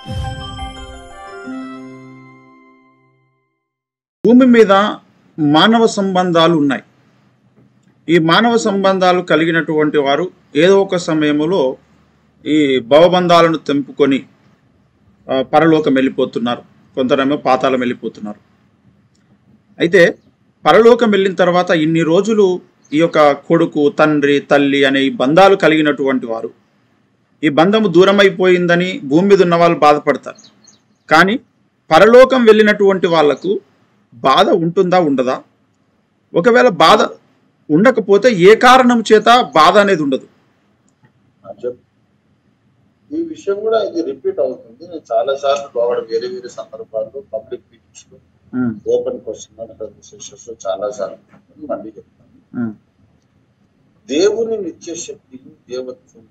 భూమి మీద మానవ సంబంధాలు ఉన్నాయి ఈ మానవ సంబంధాలు కలిగినటువంటి వారు ఏదో ఒక సమయంలో ఈ భవబంధాలను తెంపుకొని ఆ, పరలోకం వెళ్ళిపోతున్నారు కొందరేమో పాతాళం వెళ్ళిపోతున్నారు అయితే పరలోకం వెళ్ళిన తర్వాత ఇన్ని రోజులు ఈ యొక్క కొడుకు తండ్రి తల్లి అనే ఈ బంధాలు కలిగినటువంటి వారు ఈ బంధము దూరం అయిపోయిందని భూమి మీద ఉన్న వాళ్ళు బాధపడతారు కానీ పరలోకం వెళ్ళినటువంటి వాళ్లకు బాధ ఉంటుందా ఉండదా ఒకవేళ బాధ ఉండకపోతే ఏ కారణం చేత బాధ అనేది ఉండదు ఆ చెప్పు ఈ విషయం కూడా ఇది రిపీట్ అవుతుంది నేను చాలా సార్లు లోగడ వేరే వేరే సందర్భాల్లో పబ్లిక్ మీటింగ్స్ లో ఉమ్, ఓపెన్ క్వశ్చన్ సెషన్స్ లో చాలా సార్లు చెప్తాను. మళ్ళీ చెప్తాను ఉమ్, దేవుని నిత్య శక్తి దేవత్వం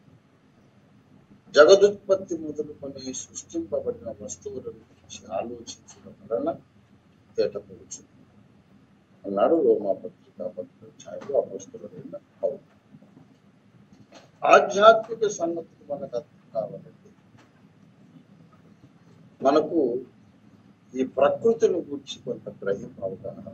జగదుత్పత్తి మొదలుకొని సృష్టింపబడిన వస్తువుల గురించి ఆలోచించడం వలన తేటపడుచు అన్నాడు రోమా పత్రిక పత్రిక ఛాయలు అపస్తులైన పౌలు ఆధ్యాత్మిక సంగతులు మనకు అర్థం కావాలంటే మనకు ఈ ప్రకృతిని గురించి కొంత గ్రహింపు అవగాహన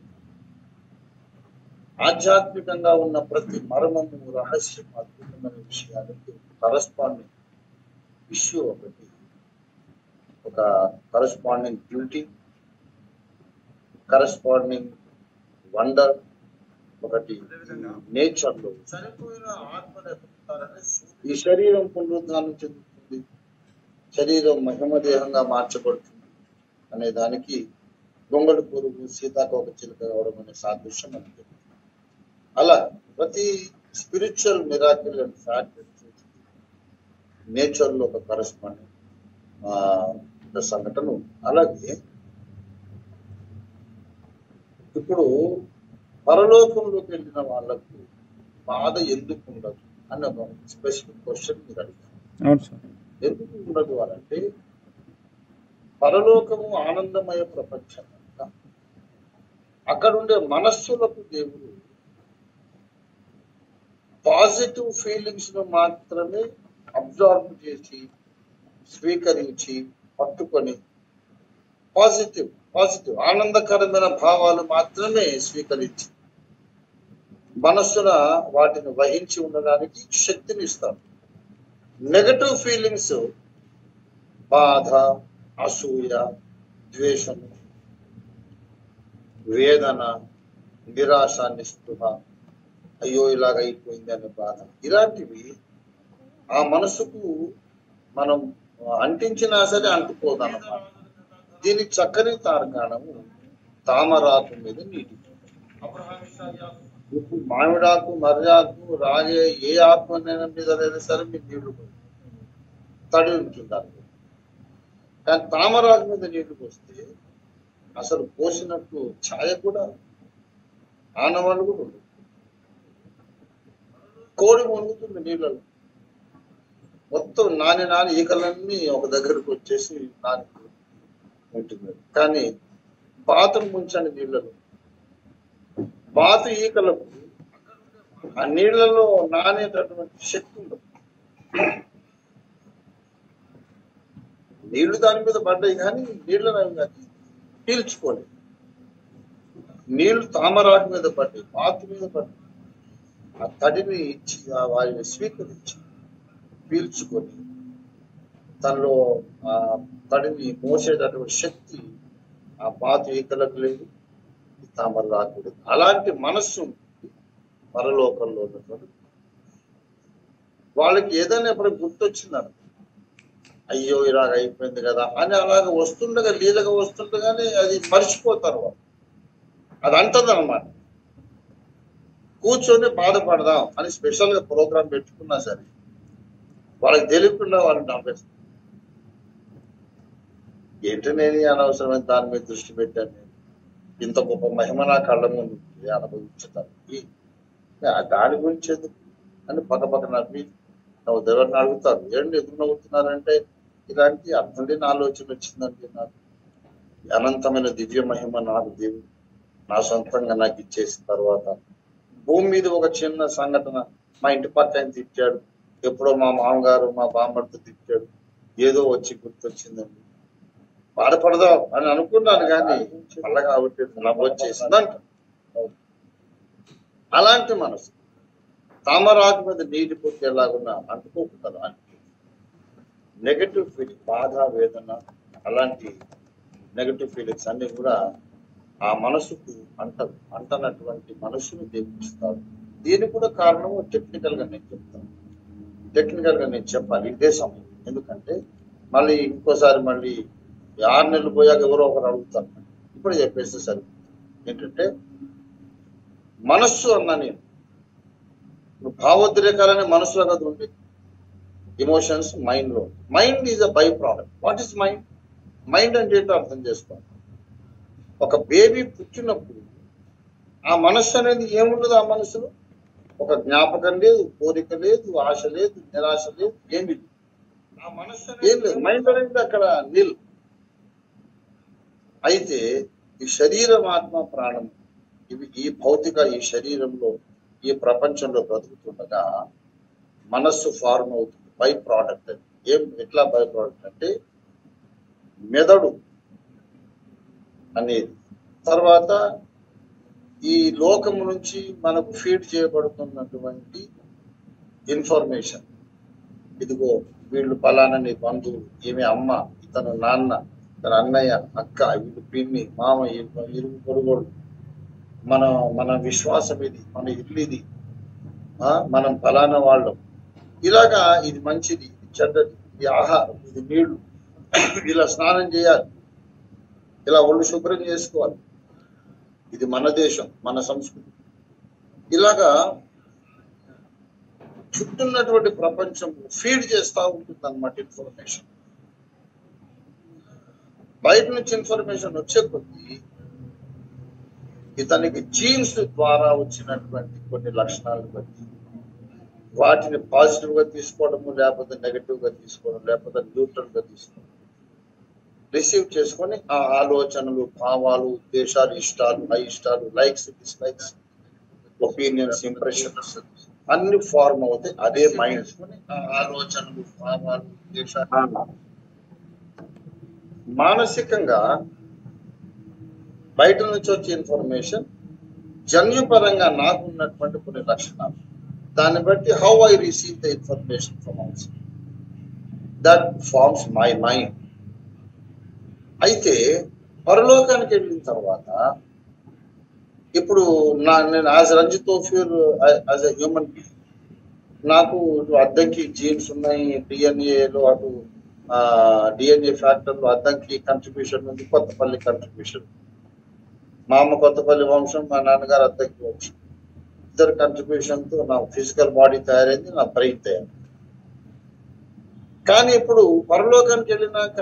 ఆధ్యాత్మికంగా ఉన్న ప్రతి మర్మము రహస్యం అద్భుతమైన విషయాలకి కరస్పాండింగ్ ఇష్యూ ఒకటి ఒక కరస్పాండింగ్ బ్యూటీ కరస్పాండింగ్ వండర్ ఒకటి నేచర్ లో చనిపోయిన ఆత్మను ఎదుగుతారని ఈ శరీరం పునరుద్ధానం చెందుతుంది శరీరం మహిమదేహంగా మార్చబడుతుంది అనే దానికి గొంగళి పురుగు సీతాకోక చిలుక రావడం అనే సాదృశ్యం మనకి తెలుసు. అలా ప్రతి spiritual miracle and fact nature లో ఒక కరస్పాండింగ్ సంఘటన ఉంది. అలాగే ఇప్పుడు పరలోకంలోకి వెళ్ళిన వాళ్ళకు బాధ ఎందుకు ఉండదు అని ఒక స్పెసిఫిక్ క్వశ్చన్ మీరు అడిగారు అవును సార్ ఎందుకు ఉండదు అని అంటే పరలోకము ఆనందమయ ప్రపంచం కనుక అక్కడ ఉండే మనస్సులకు దేవుడు పాజిటివ్ ఫీలింగ్స్ ను మాత్రమే అబ్జర్వ్ చేసి స్వీకరించి పట్టుకొని పాజిటివ్ పాజిటివ్ ఆనందకరమైన భావాలు మాత్రమే స్వీకరించి మనస్సున వాటిని వహించి ఉండడానికి శక్తిని ఇస్తాడు నెగటివ్ ఫీలింగ్స్ బాధ అసూయ ద్వేషము వేదన నిరాశ నిస్పృహ అయ్యో ఇలాగ అయిపోయింది అనే బాధ ఇలాంటివి ఆ మనసుకు మనం అంటించినా సరే అంటుకోదన్నమాట దీనికి చక్కని తార్కాణము తామరాకు మీద నీటి ఇప్పుడు మామిడాకు మర్యాకు రాగే ఏ ఆకు మీద లేదా సరే మీరు నీళ్లు పోయి తడి ఉంటుంది దానికి కానీ తామరాకు మీద నీళ్లు పోస్తే అసలు పోసినట్టు ఛాయ కూడా ఆనవాళ్ళు కూడా ఉండదు కోడి మునుగుతుంది నీళ్ళలో మొత్తం నాని నాని ఈకలన్నీ ఒక దగ్గరకు వచ్చేసి నాని ఉంటుంది కానీ బాతును ముంచండి నీళ్ళలో బాతు ఈకలకు ఆ నీళ్లలో నానేటటువంటి శక్తి ఉండదు నీళ్లు దాని మీద పడ్డాయి కానీ నీళ్ళని అవి అది పీల్చుకోలేదు నీళ్లు తామరాకు మీద పడ్డాయి బాతు మీద పడ్డాయి ఆ తడిని ఇచ్చి ఆ వారిని స్వీకరించి పీల్చుకొని తనలో ఆ తడిని మోసేటటువంటి శక్తి ఆ పాత ఈకలకు లేదు ఈ తామర రాకూడదు అలాంటి మనస్సు ఉంటుంది పరలోకంలో ఉన్నటువంటి వాళ్ళకి ఏదైనా ఎప్పుడు గుర్తొచ్చిందను అయ్యో ఇలాగ అయిపోయింది కదా అని అలాగ వస్తుండగా లీలగా వస్తుండగానే అది మర్చిపోతారు వాళ్ళు అది అంటది అనమాట కూర్చొని బాధపడదాం అని స్పెషల్ గా ప్రోగ్రామ్ పెట్టుకున్నా సరే వాళ్ళకి తెలియకుండా వాళ్ళని నమ్మేస్తారు ఏంటి నేను ఈ అనవసరమైన దాని మీద దృష్టి పెట్టాను నేను ఇంత గొప్ప మహిమ నా కళ్ళ ముందు ఉంది, అనుభవించడానికి ఆ దాని గురించి ఎందుకు అని పక్క పక్క నవ్వి నవ్వు ఎవరిని అడుగుతారు ఏంటి ఎందుకు నవ్వుతున్నారంటే ఇలాంటి అర్థం లేని ఆలోచన వచ్చిందండి నాకు ఈ అనంతమైన దివ్య మహిమ నాకు దేవుడు నా సొంతంగా నాకు ఇచ్చేసిన తర్వాత భూమి మీద ఒక చిన్న సంఘటన మా ఇంటి పక్క ఆయన తిట్టాడు ఎప్పుడో మా మామగారు మా బామ్మడితో తిట్టాడు ఏదో వచ్చి గుర్తొచ్చిందండి బాధపడదాం అని అనుకున్నాను కానీ మళ్ళా కాబట్టి నవ్వు వచ్చేసింది అంట అలాంటి మనసు తామరాకు మీద నీటి పొట్టి ఎలాగున్నా అంటుకోకుండా అని నెగటివ్ ఫీలింగ్ బాధ వేదన అలాంటి నెగటివ్ ఫీలింగ్స్ అన్ని కూడా ఆ మనసుకు అంట అంటనటువంటి మనసును దేవిస్తాడు దీనికి కూడా కారణము టెక్నికల్ గా నేను చెప్తాను టెక్నికల్ గా నేను చెప్పాలి ఇదే సమయం ఎందుకంటే మళ్ళీ ఇంకోసారి మళ్ళీ ఈ ఆరు నెలలు పోయాక ఎవరో ఒకరు అడుగుతారు ఇప్పుడు చెప్పేస్తే సరే ఏంటంటే మనస్సు అన్నా నేను ఇప్పుడు భావోద్రేకాలనే మనసులో కదా ఉంది ఎమోషన్స్ మైండ్ లో mind is a byproduct what is mind mind అంటే ఏంటో అర్థం చేసుకోండి ఒక బేబీ పుట్టినప్పుడు ఆ మనస్సు అనేది ఏముండదు ఆ మనసులో ఒక జ్ఞాపకం లేదు కోరిక లేదు ఆశ లేదు నిరాశ లేదు ఏమి లేదు ఆ మనస్సు ఏం లేదు మైండ్ అనేది అక్కడ నిల్ అయితే ఈ శరీరం ఆత్మ ప్రాణం ఇవి ఈ భౌతిక ఈ శరీరంలో ఈ ప్రపంచంలో బ్రతుకుతుండగా మనస్సు ఫార్మ్ అవుతుంది బై ప్రోడక్ట్ అది ఏం ఎట్లా బై ప్రోడక్ట్ అంటే మెదడు అనేది తర్వాత ఈ లోకము నుంచి మనకు ఫీడ్ చేయబడుతున్నటువంటి ఇన్ఫర్మేషన్ ఇదిగో వీళ్ళు పలానా నీ బంధువులు ఈమె అమ్మ ఇతను నాన్న తన అన్నయ్య అక్క వీళ్ళు పిన్ని మామ ఇరు- ఇరుగు పొరుగోళ్ళు మన మన విశ్వాసం ఇది మన ఇల్లు ఇది ఆ, మనం ఫలానా వాళ్ళం ఇలాగా ఇది మంచిది ఇది చెడ్డది ఇది ఆహారం ఇది నీళ్లు ఇలా స్నానం చేయాలి ఇలా ఒళ్ళు శుభ్రం చేసుకోవాలి ఇది మన దేశం మన సంస్కృతి ఇలాగా చుట్టూన్నటువంటి ప్రపంచం ఫీడ్ చేస్తా ఉంటుంది అనమాట ఇన్ఫర్మేషన్ బయట నుంచి ఇన్ఫర్మేషన్ వచ్చే కొద్దీ ఇతనికి జీన్స్ ద్వారా వచ్చినటువంటి కొన్ని లక్షణాలను బట్టి వాటిని పాజిటివ్ గా తీసుకోవడము లేకపోతే నెగటివ్ గా తీసుకోవడం లేకపోతే న్యూట్రల్ గా తీసుకోవడం రిసీవ్ చేసుకొని ఆ ఆలోచనలు భావాలు ఉద్దేశాలు ఇష్టాలు అయిష్టాలు లైక్స్ డిస్లైక్స్ ఒపీనియన్స్ ఇంప్రెషన్స్ అన్ని ఫార్మ్ అవుతాయి అదే మైండ్ ఆ ఆలోచనలు భావాలు ఉద్దేశాలు మానసికంగా బయట నుంచి వచ్చే ఇన్ఫర్మేషన్ జన్యుపరంగా నాకు ఉన్నటువంటి కొన్ని లక్షణాలు దాన్ని బట్టి how I receive the information from out that forms my mind అయితే పరలోకానికి వెళ్ళిన తర్వాత ఇప్పుడు నా నేను as Ranjith Ophir as a human being నాకు ఇటు అద్దంకి జీన్స్ ఉన్నాయి డిఎన్ఏలో అటు డిఎన్ఏ ఫ్యాక్టర్లో అద్దంకి కంట్రిబ్యూషన్ ఉంది కొత్తపల్లి కంట్రిబ్యూషన్ మా అమ్మ కొత్తపల్లి వంశం మా నాన్నగారు అద్దంకి వంశం ఇద్దరు కంట్రిబ్యూషన్ తో నా ఫిజికల్ బాడీ తయారైంది నా బ్రెయిన్ తయారైంది కానీ ఇప్పుడు పరలోకానికి వెళ్ళినాక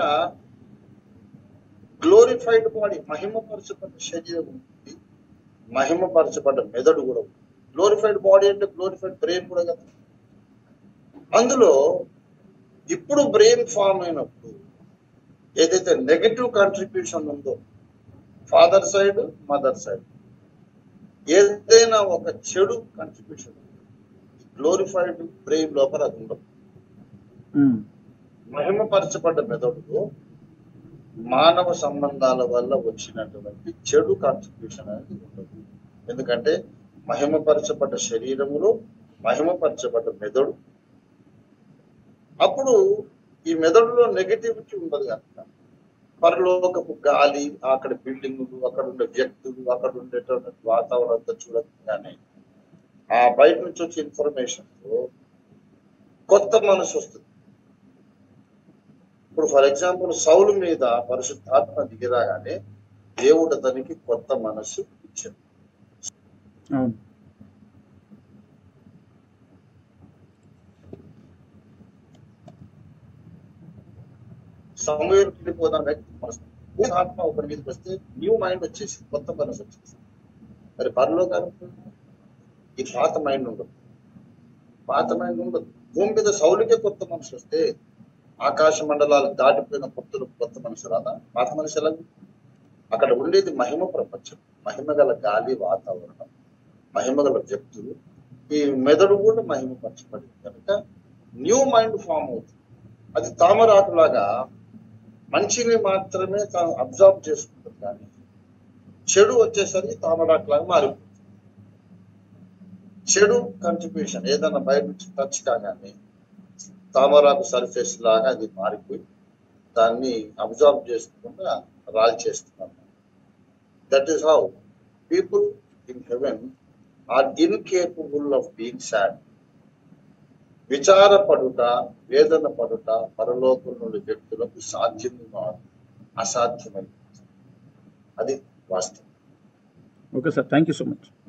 గ్లోరిఫైడ్ బాడీ మహిమపరచబడ్డ శరీరం ఉంటుంది మహిమపరచబడ్డ మెదడు కూడా ఉంది గ్లోరిఫైడ్ బాడీ అంటే గ్లోరిఫైడ్ బ్రెయిన్ కూడా కదా అందులో ఇప్పుడు బ్రెయిన్ ఫామ్ అయినప్పుడు ఏదైతే నెగటివ్ కాంట్రిబ్యూషన్ ఉందో ఫాదర్ సైడ్ మదర్ సైడ్ ఏదైనా ఒక చెడు కాంట్రిబ్యూషన్ గ్లోరిఫైడ్ బ్రెయిన్ లోపల అది ఉండదు ఉమ్, మహిమపరచబడ్డ మెదడులో మానవ సంబంధాల వల్ల వచ్చినటువంటి చెడు కాంట్రిబ్యూషన్ అనేది ఉండదు ఎందుకంటే మహిమపరచబడ్డ శరీరములో మహిమపరచబడ్డ మెదడు అప్పుడు ఈ మెదడులో నెగటివిటీ ఉండదు కనుక పరలోకపు గాలి అక్కడ బిల్డింగులు అక్కడ ఉండే వ్యక్తులు అక్కడ ఉండేటువంటి వాతావరణం అంతా చూడగానే ఆ బయట నుంచి వచ్చే ఇన్ఫర్మేషన్ కొత్త మనసు వస్తుంది ఇప్పుడు ఫర్ ఎగ్జాంపుల్ సౌలు మీద పరిశుద్ధాత్మ దిగిరాగానే దేవుడు అతనికి కొత్త మనస్సు ఇచ్చాడు అవును సమయం వెళ్ళిపోదాం వ్యక్తి మనసు భూమి ఆత్మ ఒకరి మీదకి వస్తే న్యూ మైండ్ వచ్చేసి కొత్త మనసు వచ్చేసి మరి పరలోకాలు ఈ పాత మైండ్ ఉండదు పాత మైండ్ ఉండదు భూమి మీద సౌలుకే కొత్త మనసు వస్తే ఆకాశ మండలాలు దాటిపోయిన కొత్తలు కొత్త మనసు రాదా పాత మనసు ఎలా ఉంది? అక్కడ ఉండేది మహిమ ప్రపంచం మహిమ గల గాలి వాతావరణం మహిమ గల వ్యక్తులు ఈ మెదడు కూడా మహిమపరచబడింది కనుక న్యూ మైండ్ ఫామ్ అవుతుంది అది తామరాకులాగా మంచిని మాత్రమే తాను అబ్జర్వ్ చేసుకుంటుంది కానీ చెడు వచ్చేసరికి తామరాకులాగా మారిపోతుంది చెడు కంట్రిబ్యూషన్ ఏదైనా బయట నుంచి టచ్ కాగానే తామరాకు సర్ఫేస్ లాగా అది మారిపోయి దాన్ని అబ్జర్వ్ చేసుకుండా రాల్చేస్తున్నారు that is how people in heaven are incapable of being sad విచారపడుట వేదన పడుట పరలోకం నుండి వ్యక్తులకు సాధ్యము కాదు అసాధ్యమైంది అది వాస్తవం okay sir thank you so much